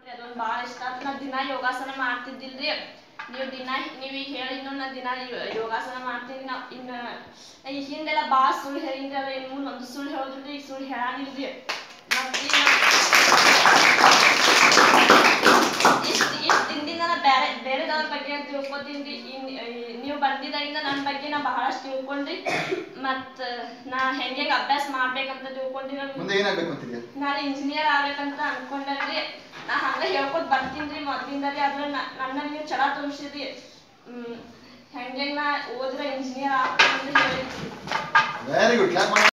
ನೋಡ್ರಿ ಅದೊಂದು ಭಾಳ ಇಷ್ಟ ಆತು ನಾ ದಿನ ಯೋಗಾಸನ ಮಾಡ್ತಿದ್ದಿಲ್ರಿ ನೀವು ದಿನ ನೀವು ಈಗ ಹೇಳಿದ್ನು ನಾ ದಿನ ಯೋ- ಯೋಗಾಸನ ಮಾಡ್ತೀನಿ ನಾ ಇನ್ನು ನಾ ಈ ಹಿಂದೆಲ್ಲ ಭಾಳ ಸುಳ್ಳು ಹೇಳಿದ್ರಿ ಅದ್ರ ಇನ್ನು ಮುಂದೆ ಒಂದು ಸುಳ್ಳು ಹೇಳಿದ್ರಿ ಈಗ ಸುಳ್ಳು ಹೇಳಂಗಿಲ್ರಿ ಮತ್ತೆ ಇಷ್ಟು ಇಷ್ಟು ದಿನದಿಂದ ನಾ ಬೇರೆ ಬೇರೆದವ್ರ ಬಗ್ಗೆ ತಿಳ್ಕೊತೀನಿ ನೀವು ಬಂದಿದ್ದಾಗಿಂದ ನನ್ನ ಬಗ್ಗೆ ನಾ ಬಹಳಷ್ಟು ತಿಳ್ಕೊಂಡ್ರಿ ಮತ್ತು ನಾ ಹೆಂಗೆ ಹೆಂಗೆ ಅಭ್ಯಾಸ ಮಾಡ್ಬೇಕಂತ ತಿಳ್ಕೊಂಡ್ರಿ ನನ್ ಮುಂದೆ ಏನಾಗ್ಬೇಕು ಅಂತಿದ್ಯಾ ನಾನು ಇಂಜಿನಿಯರ್ ಆಗ್ಬೇಕಂತ ಅನ್ಕೊಂಡ್ರಿ ನಾ ಹಂಗ ಹೇಳ್ಕೊತ ಬರ್ತೀನಿ ಮೊದ್ಲಿಂದ ರೀ ಅದ್ರ ನನ್ನಲ್ಲಿ ನೀವು ಛಲ ತುಂಬಿಸಿದ್ರಿ ಹ್ಮ್ ಹೆಂಗೆ ನಾ ಓದಿದ್ರೆ ಇಂಜಿನಿಯರ್ ಆಗ್ತೀನಿ ಅಂತ ಹೇಳಿದ್ರಿ ವೆರಿ ಗುಡ್ ಕ್ಲಾಪ್ ಮಾಡಿ